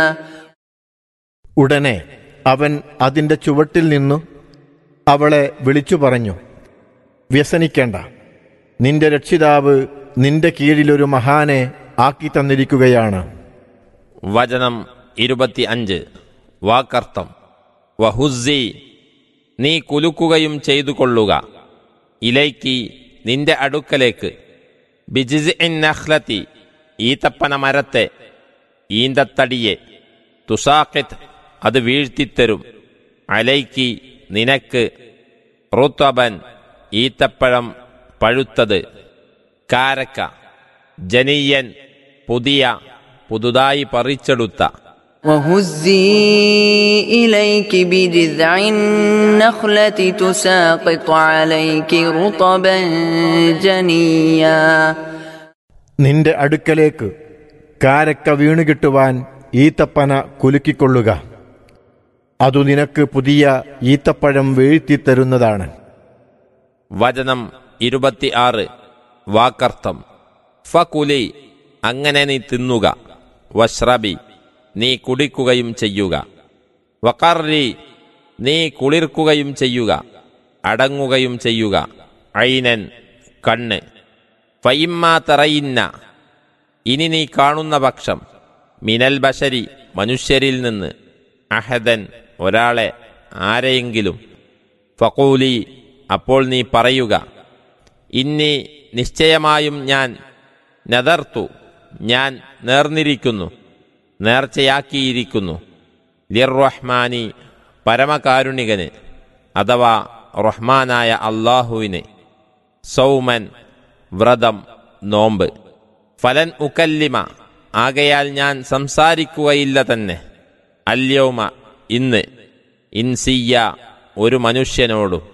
ഉടനെ അവൻ അതിന്റെ ചുവട്ടിൽ നിന്നു അവളെ വിളിച്ചു പറഞ്ഞു വ്യസനിക്കേണ്ട നിന്റെ രക്ഷിതാവ് നിന്റെ കീഴിലൊരു മഹാനെ ആക്കി തന്നിരിക്കുകയാണ് വചനം ഇരുപത്തി അഞ്ച് വാക്കർത്ഥം വഹുസി നീ കുലുക്കുകയും ചെയ്തു കൊള്ളുക ഇലൈക്ക് നിന്റെ അടുക്കലേക്ക് ബിജിസ് ഇൻ നഹ്ലത്തി ഈത്തപ്പന മരത്തെ ഈന്തത്തടിയെ തുസാഖിത്ത് അത് വീഴ്ത്തിത്തരും അലൈക്ക് നിനക്ക് റുത്തബൻ ഈത്തപ്പഴം പഴുത്തത് കാരക്ക ജനീയൻ പുതിയ പുതുതായി പറിച്ചെടുത്ത وهزي إليك بجذع النخلة تساقط عليك رطبا جنيا നിന്റെ അടുക്കലേക്ക് കാരക്ക വീണുകിട്ടുവാൻ ഈത്തപ്പന കുലുക്കിക്കൊള്ളുക അതു നിനക്ക് പുതിയ ഈത്തപ്പഴം വീഴ്ത്തിത്തരുന്നതാണ് വചനം ഇരുപത്തി ആറ് വാക്കർത്ഥം ഫകുലി അങ്ങനെ നീ തിന്നുക വഷ്റബി നീ കുടിക്കുകയും ചെയ്യുക വക്കറി നീ കുളിർക്കുകയും ചെയ്യുക അടങ്ങുകയും ചെയ്യുക ഐനൻ കണ്ണ് ഫയിമ്മാ തറയിന്ന ഇനി നീ കാണുന്ന പക്ഷം മിനൽ ബശരി മനുഷ്യരിൽ നിന്ന് അഹദൻ ഒരാളെ ആരെയെങ്കിലും ഫക്കൂലി അപ്പോൾ നീ പറയുക ഇന്നി നിശ്ചയമായും ഞാൻ നദർത്തു ഞാൻ നേർന്നിരിക്കുന്നു നേർച്ചയാക്കിയിരിക്കുന്നു ലിർറഹ്മാനി പരമകാരുണികന് അഥവാ റഹ്മാനായ അള്ളാഹുവിന് സൗമൻ വ്രതം നോമ്പ് ഫലൻ ഉക്കല്ലിമ ആകയാൽ ഞാൻ സംസാരിക്കുകയില്ല തന്നെ അല്യൗമ ഇന്ന് ഇൻസിയ ഒരു മനുഷ്യനോടും